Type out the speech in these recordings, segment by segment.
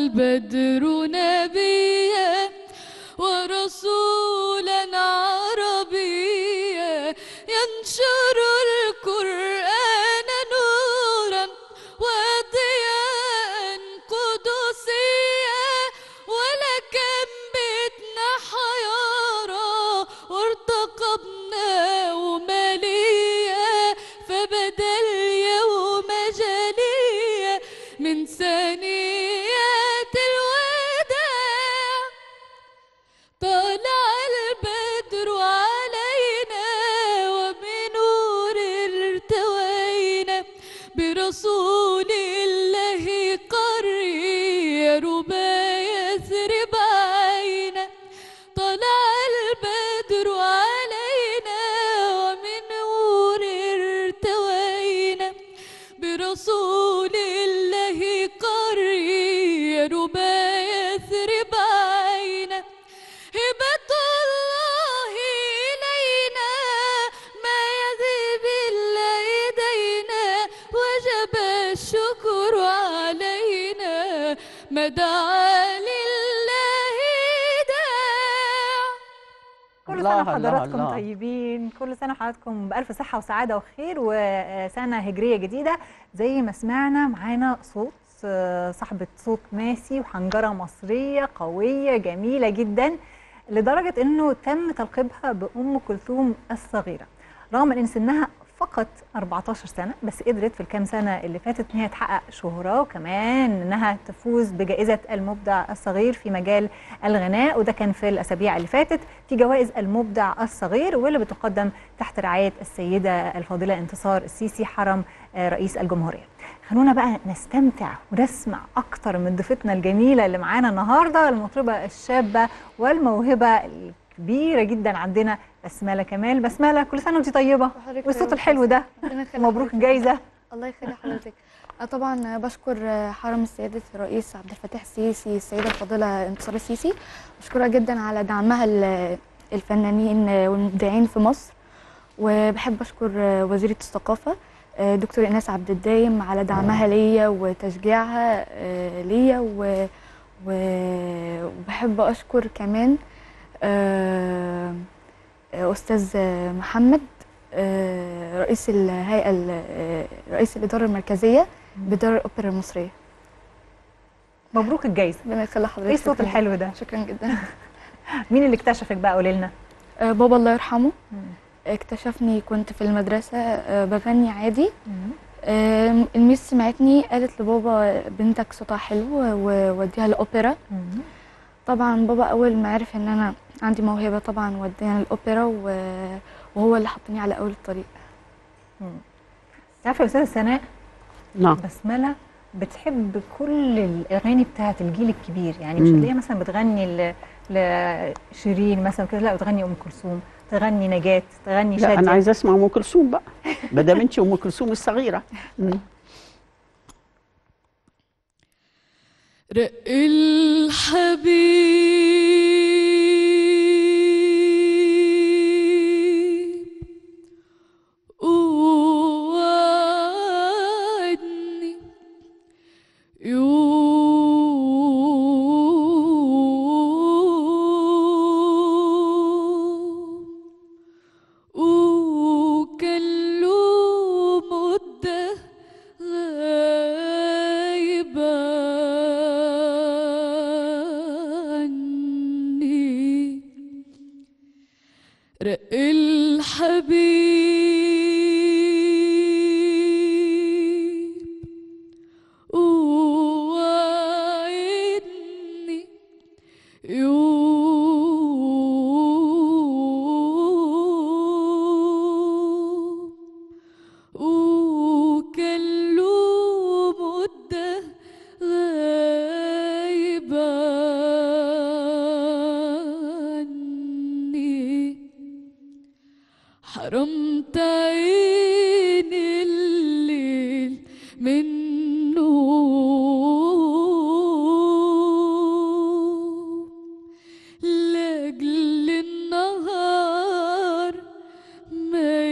البدر نبيا ورسولا عربيا ينشر القرآن نورا وضياء قدسيا ولكم بتنا حيارى وارتقبنا وماليا فبدا اليوم جليا من ثنيات الوداع طلع البدر علينا وبنور ارتوينا برسول الله قري ربا يثرب عينا طلع البدر علينا ومن نور ارتوينا برسول الله قري ربا يثرب عينا هبة الله إلينا ما يذهب إلا إيدينا وجب الشكر علينا ما دعا لله داع كل الله، سنة الله، وحضراتكم الله. طيبين كل سنة وحضراتكم بألف صحة وسعادة وخير وسنة هجرية جديدة زي ما سمعنا معانا صوت آه، صاحبة صوت ماسي وحنجرة مصرية قوية جميلة جدا لدرجة انه تم تلقيبها بأم كلثوم الصغيرة رغم ان سنها فقط 14 سنة بس قدرت في الكام سنة اللي فاتت ان هي تحقق شهرة وكمان انها تفوز بجائزة المبدع الصغير في مجال الغناء وده كان في الاسابيع اللي فاتت في جوائز المبدع الصغير واللي بتقدم تحت رعاية السيدة الفاضلة انتصار السيسي حرم آه، رئيس الجمهورية خلونا بقى نستمتع ونسمع اكتر من ضيفتنا الجميلة اللي معانا النهاردة المطربة الشابة والموهبة الكبيرة جدا عندنا بسملة كمال بسملة كل سنة وانت طيبة وحضرتك والصوت طيبة. الحلو ده ربنا يخلي مبروك حضرتك. الجايزة الله يخلي حضرتك آه، طبعا بشكر حرم السيادة الرئيس عبد الفتاح السيسي السيدة الفاضلة انتصار السيسي بشكرها جدا على دعمها ل- الفنانين والمبدعين في مصر وبحب اشكر وزيرة الثقافة آه، دكتور ايناس عبد الدايم على دعمها ليا وتشجيعها آه، ليا و- و- وبحب اشكر كمان آه، آه، استاذ محمد آه، رئيس الهيئة ال- آه، رئيس الإدارة المركزية بدار الأوبرا المصرية مبروك الجايزة ربنا يخلي حضرتك ايه الصوت شكراً الحلو ده شكرا جدا مين اللي اكتشفك بقى قولي لنا آه، بابا الله يرحمه اكتشفني كنت في المدرسة آه، بغني عادي آه، الميس سمعتني قالت لبابا بنتك صوتها حلو ووديها الأوبرا طبعا بابا أول ما عرف إن أنا عندي موهبة طبعا ودينا الأوبرا و- وهو اللي حطني على أول الطريق تعرفي يا استاذه سناء نعم بسمله بتحب كل الاغاني بتاعه الجيل الكبير يعني مش مم. هتلاقيها مثلا بتغني ل... لشيرين مثلا كده لا بتغني ام كلثوم تغني نجاة تغني لا انا شادية عايزه اسمع ام كلثوم بقى ما دام انت ام كلثوم الصغيره مم. رق الحبيب ووعدني يوم وكان له مدة غايب عني رق الحبيب ووعدني يوم وكان له مدة غايب عني حرمت عيني الليل منه لاجل النهار ما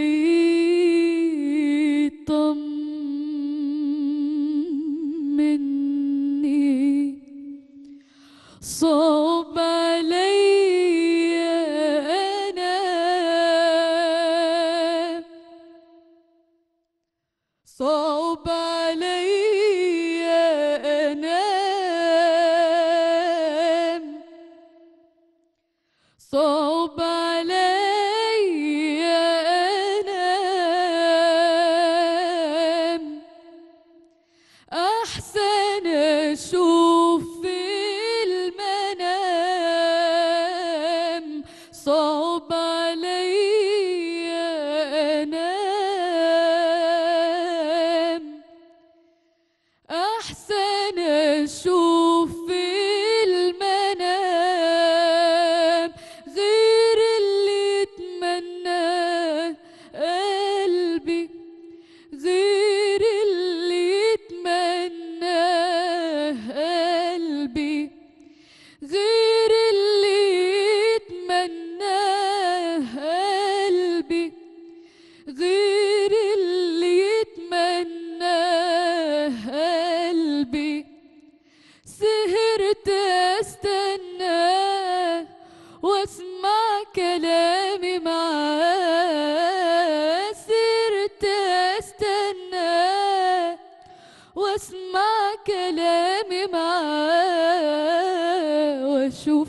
يطمني صعب علي أنا صعب علي أنام صعب علي أنام أحسن أشوف في المنام صعب علي أنام أحسن أشوف في المنام غير اللي يتمناه قلبي غير اللي يتمناه قلبي غير اللي يتمناه قلبي غير اللي يتمناه قلبي سهرت استناه واسمع كلامي معاه سهرت استناه واسمع كلامي معاه واشوف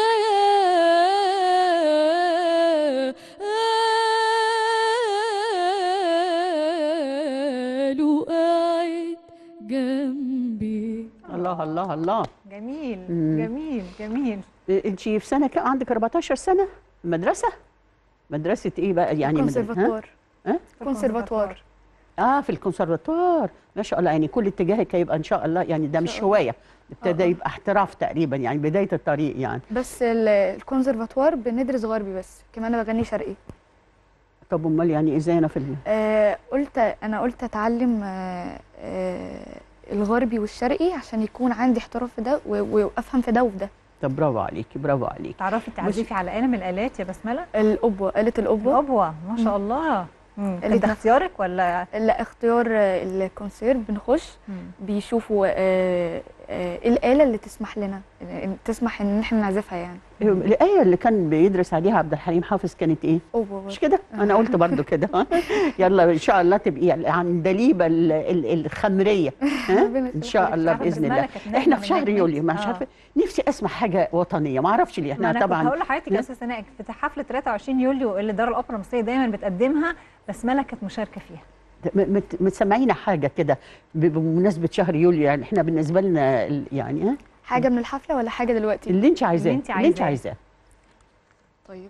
خياله قاعد جنبي الله الله الله جميل مم. جميل جميل انت في سنه كام عندك 14 سنه مدرسه مدرسه ايه بقى يعني مدرسة- ها؟ كونسرفاتوار ها؟ كونسرفاتوار اه في الكونسرفاتوار ما شاء الله يعني كل اتجاهك هيبقى ان شاء الله يعني ده مش الله. هوايه ابتدى آه. يبقى احتراف تقريبا يعني بدايه الطريق يعني بس ال- الكونسرفاتوار بندرس غربي بس كمان انا بغني شرقي طب امال يعني ازاي انا في ال... آه قلت انا قلت اتعلم آه آه الغربي والشرقي عشان يكون عندي احتراف في ده و- وافهم في ده وفي ده طب برافو عليكي برافو عليكي تعرفي تعزفي على آلة من الآلات يا بسملة الأبوة آلة الأبوة الأبوة ما شاء الله مم. كان آلة ده اختيارك ولا لا اختيار آه، الكونسير بنخش مم. بيشوفوا آه، آه، ايه الآلة اللي تسمح لنا إن- تسمح ان احنا نعزفها يعني الايه اللي كان بيدرس عليها عبد الحليم حافظ كانت ايه أبوة مش كده انا قلت برضو كده يلا ان شاء الله تبقي عندليبه ال- ال- الخمريه ها ربنا ان يخليك. شاء الله عارفة باذن بسملة الله كانت نجمة احنا في من شهر نجمات- يوليو مش آه. عارفه نفسي اسمع حاجه وطنيه ما اعرفش ليه ما احنا انا كنت طبعا هقول لحضرتك يا استاذ سناء في حفله 23 يوليو اللي دار الاوبرا المصريه دايما بتقدمها بسمله كانت مشاركه فيها م- مت- متسمعينا حاجه كده ب- بمناسبه شهر يوليو يعني احنا بالنسبه لنا ال- يعني ها حاجة من الحفلة ولا حاجة دلوقتي اللي انت عايزاه انت اللي انت عايزاه. عايزاه طيب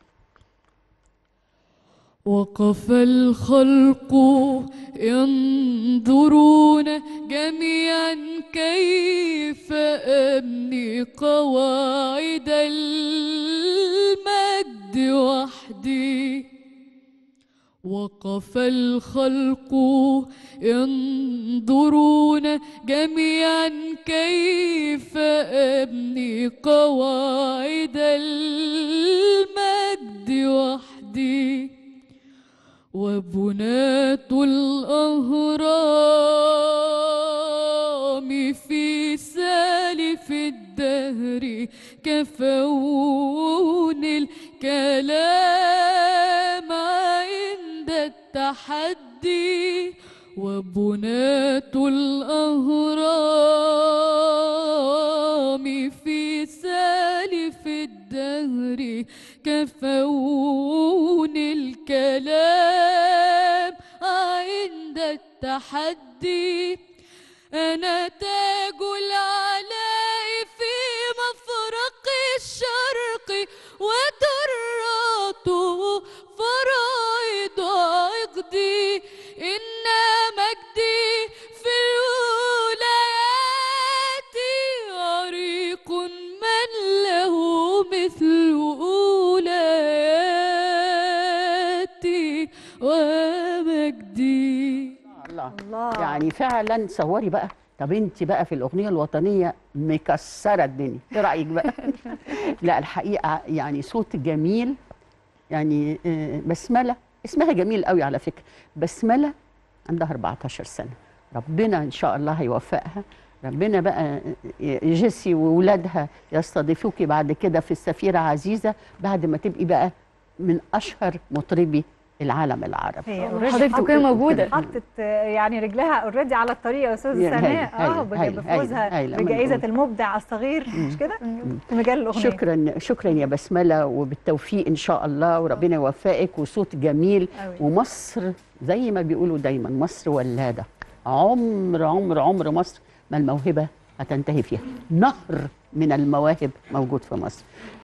وقف الخلق ينظرون جميعا كيف أبني قواعد المجد وحدي وقف الخلق ينظرون جميعا كيف أبني قواعد المجد وحدي وبنات الأهرام في سالف الدهر كفون الكلام عند التحدي وبنات الأهرام في سالف الدهر كفون الكلام عند التحدي أنا تاج العلاء في مفرق الشرق ودراته فرائض عقدي إن مجدي في الولايات عريق من له مثل أولاتي ومجدي الله الله يعني فعلا صوري بقى طب انت بقى في الاغنيه الوطنيه مكسره الدنيا ايه رايك بقى لا الحقيقه يعني صوت جميل يعني آه، بسمله اسمها جميل قوي على فكره بسمله عندها 14 سنه ربنا ان شاء الله هيوفقها ربنا بقى جيسي وولادها يستضيفوك بعد كده في السفيره عزيزه بعد ما تبقي بقى من اشهر مطربي العالم العربي هي والله already حضرتك حطت- تكوني موجودة. حطت آه، يعني رجلها اوريدي على الطريق يا استاذ يا سناء هايلة، اه هايلة، هايلة، بفوزها هايلة، بجائزه منقول. المبدع الصغير مش كده في مجال الاغنيه شكرا شكرا يا بسمله وبالتوفيق ان شاء الله وربنا يوفقك وصوت جميل أوي. ومصر زي ما بيقولوا دايما مصر ولاده عمر عمر عمر مصر ما الموهبه هتنتهي فيها نهر من المواهب موجود في مصر